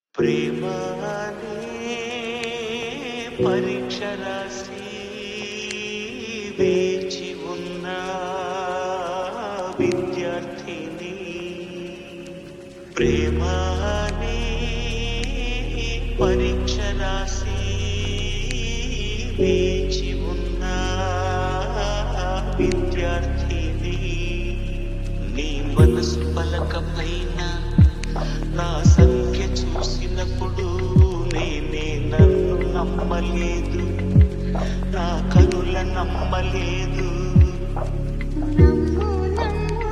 ప్రేమనే పరీక్ష రాసి వేచి ఉన్న విద్యార్థిని ప్రేమనే పరీక్ష రాసి వేచి ఉన్న విద్యార్థిని నీ మనసు పలక పైన నా సంఖ్య చూసినప్పుడు నేనే నన్ను నమ్మలేదు నా కనుల నమ్మలేదు నమ్ము నమ్ము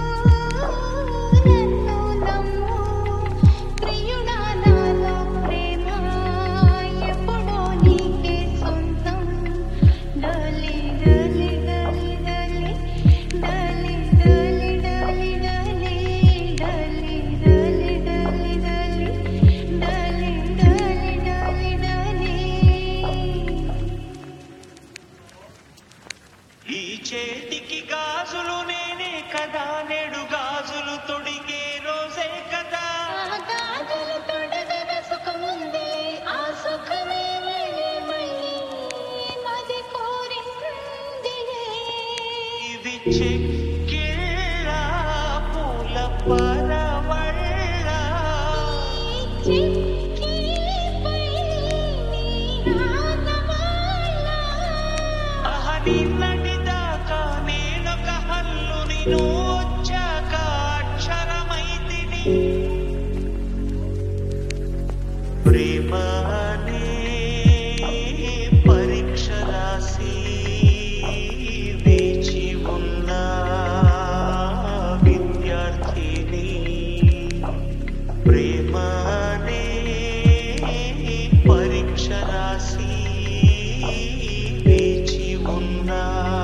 నన్ను నమ్ము ప్రియుడా నాలో ప్రేమ ఎప్పుడో నీకే సొంతం డలి డలి డలి డలి డలి డలి డలి డలి డలి డలి డలి డలి డలి డలి డలి డలి ఈ చేతికి గాజులు నేనే కదా నేడు గాజులు తొడిగే రోజే కదా ఆ గాజులు తొడగన సుఖముంది ఆ సుఖమే మళ్ళీ మళ్ళీ మది కోరిందిలే ఇవి చెక్కిళ్ళ పూల పరవళ్ళ ఈ చిక్కిపై నీ రాగమాల అహ నిన్నటి దాకా నేనొక హల్లుని నువ్వు వచ్చాక అక్షరమైతిని ప్రేమనే పరీక్ష రాసి వేచి ఉన్న విద్యార్థిని ప్రేమనే పరీక్ష రాసి వేచి ఉన్న